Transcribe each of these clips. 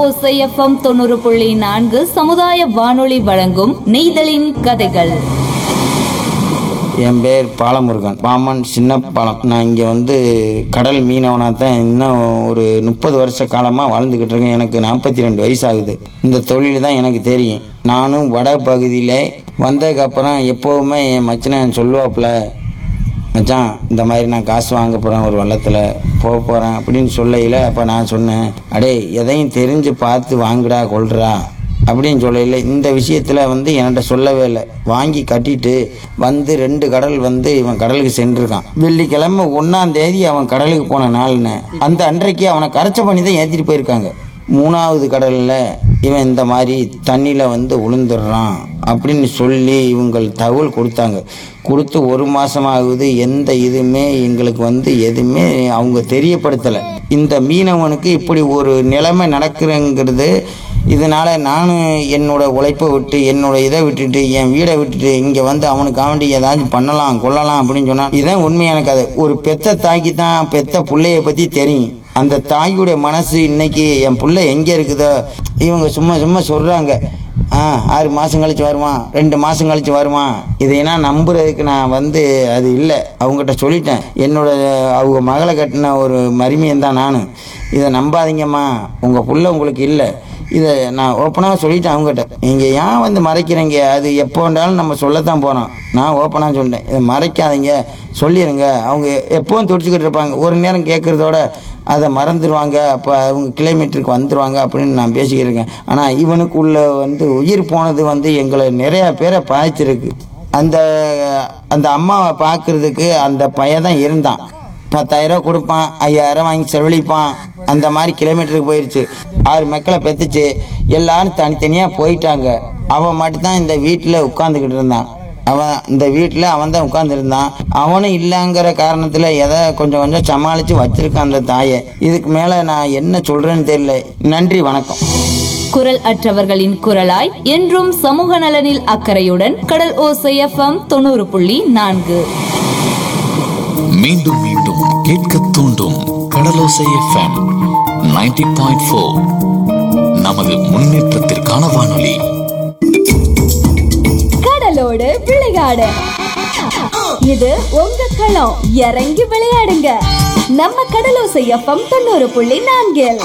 ஓசைஎஃப்எம் தொண்ணூறு புள்ளி நான்கு சமுதாய வானொலி வழங்கும் நெய்தலின் கதைகள் என் பேர் பாலமுருகன் பாமன் சின்ன பாலம் நான் இங்கே வந்து கடல் மீனவனாக தான் இன்னும் ஒரு முப்பது வருஷ காலமாக வாழ்ந்துக்கிட்டு இருக்கேன் எனக்கு நாற்பத்தி ரெண்டு வயசு ஆகுது இந்த தொழில் தான் எனக்கு தெரியும் நானும் வட பகுதியில் வந்ததுக்கப்புறம் எப்போவுமே என் மச்சினன் சொல்லுவாப்புல மச்சான் இந்த மாதிரி நான் காசு வாங்க போகிறேன் ஒரு வெள்ளத்தில் போக போகிறேன் அப்படின்னு சொல்லையில் அப்போ நான் சொன்னேன் அடே எதையும் தெரிஞ்சு பார்த்து வாங்குடா கொள்றா அப்படின்னு சொல்லல இந்த விஷயத்தில் வந்து என்கிட்ட சொல்லவே இல்லை வாங்கி கட்டிட்டு வந்து ரெண்டு கடல் வந்து இவன் கடலுக்கு சென்றிருக்கான் வெள்ளிக்கிழமை ஒன்றாம் தேதி அவன் கடலுக்கு போன நாள்னு அந்த அன்றைக்கு அவனை கரைச்ச பண்ணி தான் ஏற்றிட்டு போயிருக்காங்க மூணாவது கடலில் இவன் இந்த மாதிரி தண்ணியில் வந்து விழுந்துடுறான் அப்படின்னு சொல்லி இவங்கள் தகவல் கொடுத்தாங்க கொடுத்து ஒரு மாதம் ஆகுது எந்த இதுவுமே எங்களுக்கு வந்து எதுவுமே அவங்க தெரியப்படுத்தலை இந்த மீனவனுக்கு இப்படி ஒரு நிலைமை நடக்குறங்கிறது இதனால் நானும் என்னோட உழைப்பை விட்டு என்னோட இதை விட்டுட்டு என் வீடை விட்டுட்டு இங்கே வந்து அவனுக்கு வேண்டி ஏதாச்சும் பண்ணலாம் கொள்ளலாம் அப்படின்னு சொன்னான் இதுதான் உண்மையான கதை ஒரு பெத்த தாய்க்கு தான் பெத்த பிள்ளைய பற்றி தெரியும் அந்த தாயுடைய மனசு இன்னைக்கு என் புள்ள எங்கே இருக்குதோ இவங்க சும்மா சும்மா சொல்கிறாங்க ஆ ஆறு மாதம் கழிச்சு வருவான் ரெண்டு மாதம் கழிச்சு வருவான் இதையெல்லாம் நம்புறதுக்கு நான் வந்து அது இல்லை அவங்ககிட்ட சொல்லிட்டேன் என்னோட அவங்க மகளை கட்டின ஒரு மருமையன் தான் நான் இதை நம்பாதீங்கம்மா உங்கள் புள்ள உங்களுக்கு இல்லை இதை நான் ஓப்பனாக சொல்லிட்டேன் அவங்ககிட்ட நீங்கள் ஏன் வந்து மறைக்கிறீங்க அது எப்போ வேண்டாலும் நம்ம சொல்லத்தான் போகிறோம் நான் ஓப்பனாக சொல்லிட்டேன் இதை மறைக்காதீங்க சொல்லிடுங்க அவங்க எப்பவும் துடிச்சுக்கிட்டு இருப்பாங்க ஒரு நேரம் கேட்குறதோட அதை மறந்துடுவாங்க அப்போ அவங்க கிலோமீட்டருக்கு வந்துடுவாங்க அப்படின்னு நான் பேசிக்கிட்டு இருக்கேன் ஆனால் இவனுக்குள்ள வந்து உயிர் போனது வந்து எங்களை நிறையா பேரை பாய்ச்சிருக்கு அந்த அந்த அம்மாவை பார்க்கறதுக்கு அந்த பையன் தான் இருந்தான் பத்தாயிரம் கொடுப்பான் ஐயாயிரம் வாங்கி செலவழிப்பான் அந்த மாதிரி கிலோமீட்டருக்கு போயிடுச்சு ஆறு மக்களை பெற்றுச்சு எல்லாரும் தனித்தனியாக போயிட்டாங்க அவன் மட்டும்தான் இந்த வீட்டில் உட்காந்துக்கிட்டு இருந்தான் அவன் இந்த வீட்டில் அவன் தான் உட்காந்துருந்தான் அவனும் இல்லைங்கிற காரணத்தில் எதை கொஞ்சம் கொஞ்சம் சமாளித்து வச்சிருக்கான் அந்த தாயை இதுக்கு மேலே நான் என்ன சொல்கிறேன்னு தெரியல நன்றி வணக்கம் குரல் அற்றவர்களின் குரலாய் என்றும் சமூக நலனில் அக்கறையுடன் கடல் ஓசைஎஃப்எம் தொண்ணூறு புள்ளி நான்கு மீண்டும் மீண்டும் கேட்க தூண்டும் கடலோசை எஃப்எம் 90.4 பாயிண்ட் ஃபோர் நமது முன்னேற்றத்திற்கான வானொலி கடலோடு விளையாடு இது உங்க களம் இறங்கி விளையாடுங்க நம்ம கடலோசை எஃப்எம் தொண்ணூறு புள்ளி நான்கில்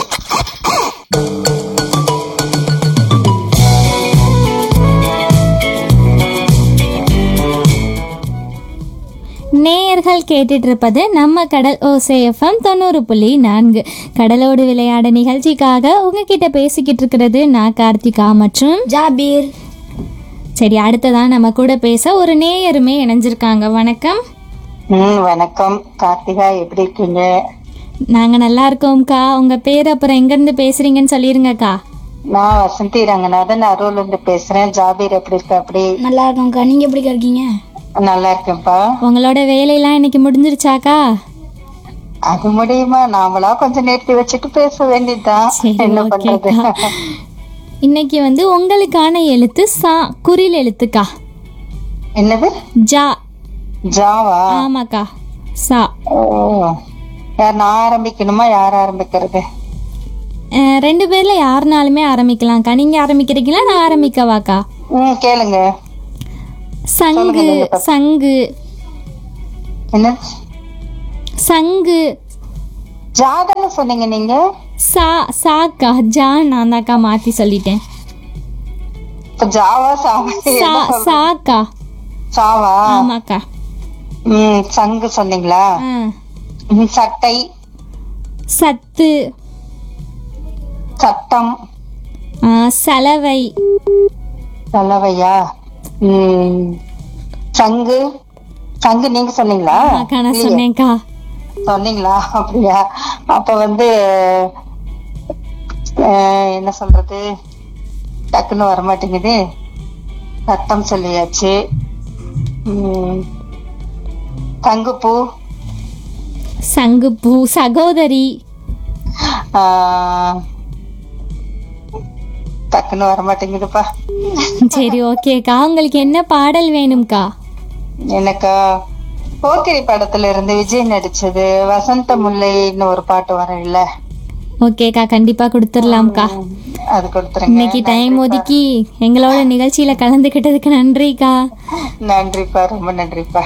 நேயர்கள் கேட்டுட்டு இருப்பது நம்ம கடல் ஓசை எஃப்எம் தொண்ணூறு புள்ளி நான்கு கடலோடு விளையாட நிகழ்ச்சிக்காக உங்ககிட்ட பேசிக்கிட்டு இருக்கிறது நான் கார்த்திகா மற்றும் ஜாபீர் சரி அடுத்ததான் நம்ம கூட பேச ஒரு நேயருமே இணைஞ்சிருக்காங்க வணக்கம் ம் வணக்கம் கார்த்திகா எப்படி இருக்கீங்க நாங்கள் நல்லா இருக்கோம்க்கா உங்கள் பேர் அப்புறம் எங்கேருந்து பேசுகிறீங்கன்னு சொல்லிருங்கக்கா நான் வசந்தி ரங்கநாதன் அரூர்ல இருந்து பேசுறேன் ஜாபீர் எப்படி இருக்க அப்படி நல்லா இருக்கோம்க்கா நீங்க எப்படி இருக்கீங்க நல்லா இருக்கேன்ப்பா உங்களோட வேலையெல்லாம் இன்னைக்கு முடிஞ்சிருச்சாக்கா அது முடியுமா நாமளா கொஞ்சம் நிறுத்தி வச்சுட்டு பேச வேண்டியதுதான் சரி என்ன பண்றது ஓகேக்கா இன்னைக்கு வந்து உங்களுக்கான எழுத்து சா குறில் எழுத்துக்கா என்னது ஜா ஜாவா ஆமாக்கா சா ஓ யார் நான் ஆரம்பிக்கணுமா யார் ஆரம்பிக்கிறது அஹ், ரெண்டு பேர்ல யாருனாலுமே ஆரம்பிக்கலாம்க்கா நீங்க ஆரம்பிக்கிறீங்களா நான் ஆரம்பிக்கவாக்கா ம் கேளுங்க சங்கு சங்கு என்ன சங்கு ஜாதான்னு சொன்னீங்க நீங்க சா சாக்கா ஜா நான் தாக்கா மாத்தி சொல்லிட்டேன் இப்ப ஜாவா சாவா சா சாக்கா சாவா ஆமாக்கா ம் சங்கு சொன்னீங்களா ஆ. ம், சட்டை சத்து சட்டம் ஆ, சலவை நல்லவையா ம் சங்கு சங்கு நீங்க சொன்னீங்களா ஆமாக்கா நான் சொன்னேன்க்கா சொன்னீங்களா அப்படியா அப்ப வந்து அஹ், என்ன சொல்றது டக்குன்னு வர மாட்டேங்குது சட்டம் சொல்லியாச்சு ம், சங்குப்பூ சங்குப்பூ சகோதரி ஆஹ், டக்குன்னு வர மாட்டேங்குதுப்பா சரி ஓகேக்கா உங்களுக்கு என்ன பாடல் வேணும்க்கா எனக்கு போக்கிரி படத்துல இருந்து விஜய் நடிச்சது வசந்த முல்லைன்னு ஒரு பாட்டு வரும் இல்ல ஓகேக்கா கண்டிப்பா கொடுத்துடலாம்க்கா அது கொடுத்துருங்க இன்னைக்கு டைம் ஒதுக்கி எங்களோட நிகழ்ச்சியில கலந்துக்கிட்டதுக்கு நன்றிக்கா நன்றிப்பா ரொம்ப நன்றிப்பா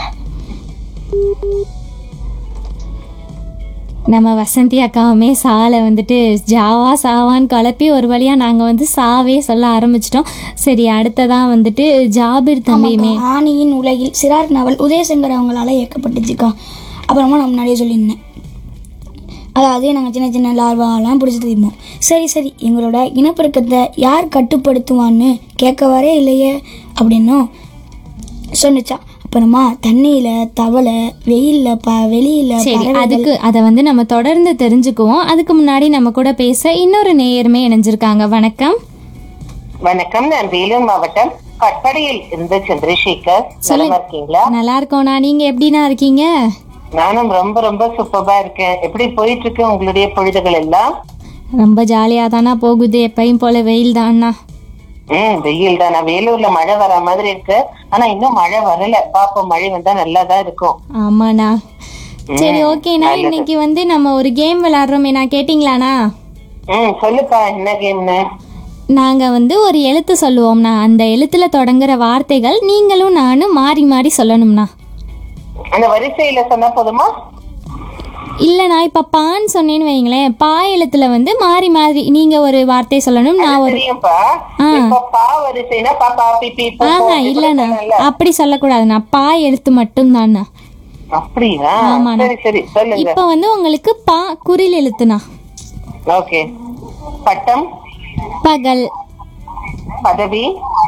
நம்ம வசந்தி அக்காவுமே சாலை வந்துட்டு ஜாவா சாவான்னு கலப்பி ஒரு வழியாக நாங்கள் வந்து சாவே சொல்ல ஆரம்பிச்சிட்டோம் சரி அடுத்ததான் வந்துட்டு ஜாபிர் தம்பியுமே ஆணியின் உலகில் சிறார் நாவல் உதயசங்கர் அவங்களால இயக்கப்பட்டுச்சுக்கா அப்புறமா நான் முன்னாடியே சொல்லியிருந்தேன் அதாவது நாங்கள் சின்ன சின்ன லார்வாலாம் பிடிச்சி தீர்ப்போம் சரி சரி எங்களோட இனப்பெருக்கத்தை யார் கட்டுப்படுத்துவான்னு கேட்க வரே இல்லையே அப்படின்னும் சொன்னுச்சா அப்புறமா தண்ணியில் தவளை வெயிலில் ப வெளியில் சரி அதுக்கு அதை வந்து நம்ம தொடர்ந்து தெரிஞ்சுக்குவோம் அதுக்கு முன்னாடி நம்ம கூட பேச இன்னொரு நேயருமே இணைஞ்சிருக்காங்க வணக்கம் வணக்கம் நான் வேலூர் மாவட்டம் கட்படியில் இருந்த சந்திரசேகர் நலமா இருக்கீங்களா நல்லா இருக்கோண்ணா நீங்கள் எப்படிண்ணா இருக்கீங்க நானும் ரொம்ப ரொம்ப சூப்பரா இருக்கேன் எப்படி போயிட்டு இருக்கு உங்களுடைய பொழுதுகள் எல்லாம் ரொம்ப ஜாலியாக தானா போகுது எப்பயும் போல வெயில் தான்ண்ணா ம் வெயில் தான் நான் வேலூர்ல மழை வர மாதிரி இருக்கு ஆனா இன்னும் மழை வரல பாப்போம் மழை வந்தா நல்லா தான் இருக்கும் ஆமாண்ணா சரி ஓகேண்ணா இன்னைக்கு வந்து நம்ம ஒரு கேம் விளாட்றோமே நான் கேட்டிங்களாண்ணா ம் சொல்லுப்பா என்ன கேம்னு நாங்கள் வந்து ஒரு எழுத்து சொல்லுவோம்ண்ணா அந்த எழுத்தில் தொடங்குற வார்த்தைகள் நீங்களும் நானும் மாறி மாறி சொல்லணும்ண்ணா அந்த வரிசையில சொன்னா போதுமா இல்லைண்ணா இப்போ பான்னு சொன்னேன்னு வைங்களேன் பா எழுத்துல வந்து மாறி மாறி நீங்கள் ஒரு வார்த்தை சொல்லணும் நான் ஒரு தெரியும்பா ஆ. இப்ப பா வரிசைனா பா பா பி பி போ, போ, ஆஹா இப்படி இல்லைண்ணா சொல்லலாம்ல? அப்படி சொல்லக்கூடாதுண்ணா பா எழுத்து மட்டும்தாண்ணா அப்படியா ஆமாண்ணா. சரி சரி சொல்லுங்க இப்போ வந்து உங்களுக்கு பா குறில் எழுத்துண்ணா ஓகே பட்டம் பகல் பதவி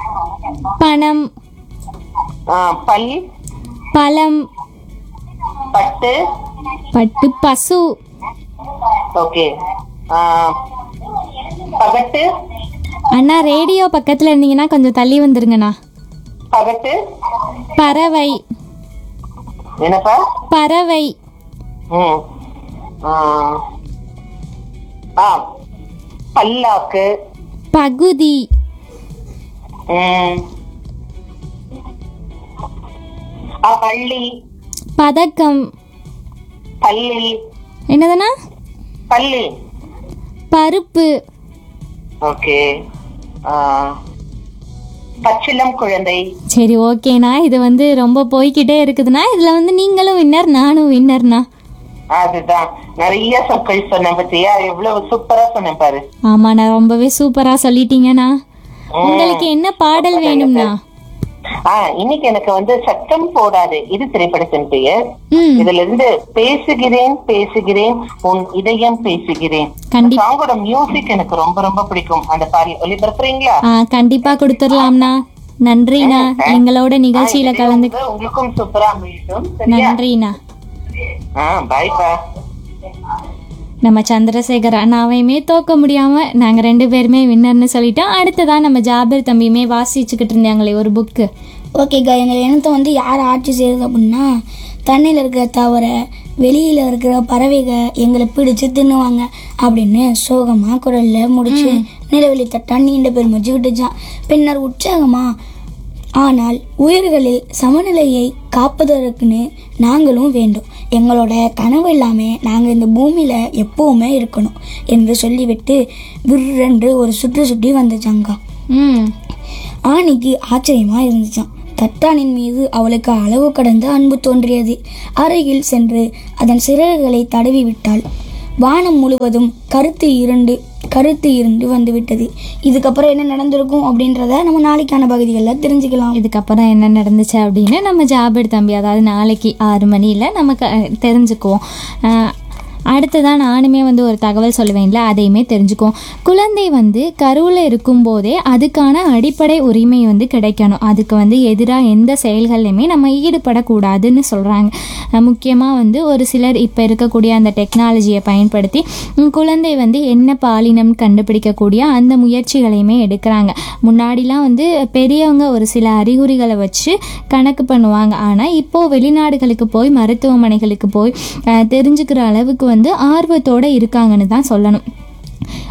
பணம் ஆ, பல் பழம் பட்டு பட்டு பசு ஓகே ஆ, பகட்டு அண்ணா ரேடியோ பக்கத்தில் இருந்தீங்கன்னா கொஞ்சம் தள்ளி வந்துருங்கண்ணா பகட்டு பறவை என்னப்பா பறவை ம் ஆ. ஆ பல்லாக்கு பகுதி ம் ஆ, பள்ளி பதக்கம் பள்ளி என்னதுண்ணா பள்ளி பருப்பு ஓகே ஆ, பச்சிளம் குழந்தை சரி ஓகேண்ணா இது வந்து ரொம்ப போய்க்கிட்டே இருக்குதுண்ணா இதில் வந்து நீங்களும் வின்னர் நானும் வின்னர்ண்ணா அதுதான் நிறைய சொற்கள் சொன்னேன் பத்தியா எவ்வளவு சூப்பரா சொன்னேன் பாரு ஆமாண்ணா ரொம்பவே சூப்பராக சொல்லிட்டீங்கண்ணா உங்களுக்கு என்ன பாடல் வேணும்ண்ணா ஆ இன்னைக்கு எனக்கு வந்து சத்தம் போடாது இது திரைப்படத்தின் பெயர் ம் இதுல இருந்து பேசுகிறேன் பேசுகிறேன் உன் இதயம் பேசுகிறேன் கண்டி சாங்கோட மியூசிக் எனக்கு ரொம்ப ரொம்ப பிடிக்கும் அந்த பாடல் ஒளிபரப்புறீங்களா ஆ கண்டிப்பாக கொடுத்துடலாம்ண்ணா நன்றிண்ணா எங்களோட நிகழ்ச்சியில் கலந்து உங்க- உங்களுக்கும் சூப்பரா அமையட்டும் சரியா நன்றிண்ணா ஆ பாய்ப்பா நம்ம சந்திரசேகர் அண்ணாவையுமே தோக்க முடியாமல் நாங்கள் ரெண்டு பேருமே வின்னர்னு சொல்லிட்டோம் அடுத்ததான் நம்ம ஜாபீர் தம்பியுமே வாசிச்சுக்கிட்டு இருந்தாங்களே ஒரு புக்கு ஓகேக்கா எங்கள் இனத்தை வந்து யார் ஆட்சி செய்யுது அப்படின்னா தண்ணியில் இருக்கிற தவிர வெளியில் இருக்கிற பறவைகள் எங்களை பிடிச்சு தின்னுவாங்க அப்படின்னு சோகமாக குரலில் முடிச்சு நிலவெளி தட்டான் நீண்ட பெருமூச்சு விட்டுச்சான் பின்னர் உற்சாகமா ஆனால் உயிர்களில் சமநிலையை காப்பதற்குன்னு நாங்களும் வேண்டும் எங்களோட கனவு இல்லாமல் நாங்கள் இந்த பூமியில் எப்பவுமே இருக்கணும் என்று சொல்லிவிட்டு விற்றென்று ஒரு சுற்று சுற்றி வந்துச்சாங்கா ம் ஆணிக்கு ஆச்சரியமா இருந்துச்சாம் தட்டானின் மீது அவளுக்கு அளவு கடந்த அன்பு தோன்றியது அருகில் சென்று அதன் சிறகுகளை தடவி விட்டாள் வானம் முழுவதும் கருத்து இருண்டு கருத்து இருண்டு வந்துவிட்டது இதுக்கப்புறம் என்ன நடந்திருக்கும் அப்படின்றத நம்ம நாளைக்கான பகுதிகளில் தெரிஞ்சுக்கலாம் இதுக்கப்புறம் என்ன நடந்துச்சு அப்படின்னு நம்ம ஜாபீர் தம்பி அதாவது நாளைக்கு ஆறு மணியில் நமக்கு அஹ், தெரிஞ்சுக்குவோம் அஹ், அடுத்ததான் நானுமே வந்து ஒரு தகவல் சொல்லுவேன்ல அதையுமே தெரிஞ்சுக்குவோம் குழந்தை வந்து கருவில் இருக்கும்போதே அதுக்கான அடிப்படை உரிமை வந்து கிடைக்கணும் அதுக்கு வந்து எதிராக எந்த செயல்கள்லையுமே நம்ம ஈடுபடக்கூடாதுன்னு சொல்கிறாங்க முக்கியமாக வந்து ஒரு சிலர் இப்போ இருக்கக்கூடிய அந்த டெக்னாலஜியை பயன்படுத்தி உம், குழந்தை வந்து என்ன பாலினம் கண்டுபிடிக்கக்கூடிய அந்த முயற்சிகளையுமே எடுக்கிறாங்க முன்னாடிலாம் வந்து பெரியவங்க ஒரு சில அறிகுறிகளை வச்சு கணக்கு பண்ணுவாங்க ஆனால் இப்போது வெளிநாடுகளுக்கு போய் மருத்துவமனைகளுக்கு போய் அஹ், தெரிஞ்சுக்கிற அளவுக்கு வந்து ஆர்வத்தோடு இருக்காங்கன்னு தான் சொல்லணும்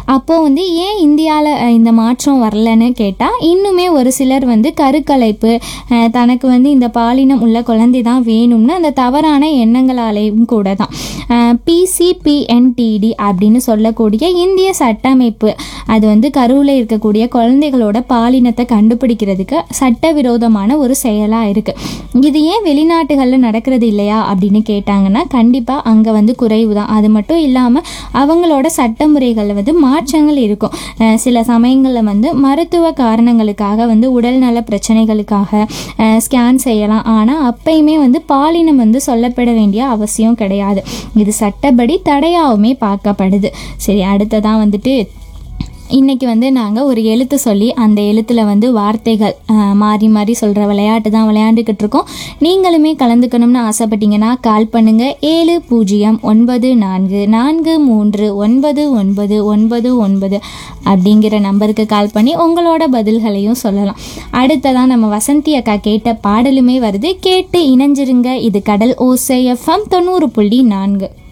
அப்போது வந்து ஏன் இந்தியாவில் இந்த மாற்றம் வரலன்னு கேட்டால் இன்னுமே ஒரு சிலர் வந்து கருக்கலைப்பு அஹ், தனக்கு வந்து இந்த பாலினம் உள்ள குழந்தை தான் வேணும்னு அந்த தவறான எண்ணங்களாலேயும் கூட தான் பிசிபிஎன்டிடி அப்படின்னு சொல்லக்கூடிய இந்திய சட்டமைப்பு அது வந்து கருவில் இருக்கக்கூடிய குழந்தைகளோட பாலினத்தை கண்டுபிடிக்கிறதுக்கு சட்டவிரோதமான ஒரு செயலாக இருக்குது இது ஏன் வெளிநாட்டுகளில் நடக்கிறது இல்லையா அப்படின்னு கேட்டாங்கன்னா கண்டிப்பாக அங்கே வந்து குறைவு தான் அது மட்டும் இல்லாமல் அவங்களோட சட்டமுறைகளில் வந்து மாற்றங்கள் இருக்கும் அஹ் சில சமயங்களில் வந்து மருத்துவ காரணங்களுக்காக வந்து உடல்நல பிரச்சனைகளுக்காக ஸ்கேன் செய்யலாம் ஆனால் அப்பயுமே வந்து பாலினம் வந்து சொல்லப்பட வேண்டிய அவசியம் கிடையாது இது சட்டப்படி தடையாவுமே பார்க்கப்படுது சரி அடுத்ததான் வந்துட்டு இன்னைக்கு வந்து நாங்கள் ஒரு எழுத்து சொல்லி அந்த எழுத்தில் வந்து வார்த்தைகள் அஹ், மாறி மாறி சொல்கிற விளையாட்டு தான் விளையாண்டுக்கிட்டு இருக்கோம் நீங்களுமே கலந்துக்கணும்னு ஆசைப்பட்டீங்கன்னா கால் பண்ணுங்கள் ஏழு பூஜ்ஜியம் ஒன்பது நான்கு நான்கு மூன்று ஒன்பது ஒன்பது ஒன்பது ஒன்பது அப்படிங்கிற நம்பருக்கு கால் பண்ணி உங்களோட பதில்களையும் சொல்லலாம் அடுத்ததான் நம்ம வசந்தி அக்கா கேட்ட பாடலுமே வருது கேட்டு இணைஞ்சிருங்க இது கடல் ஓசை எஃப்எம் தொண்ணூறு புள்ளி நான்கு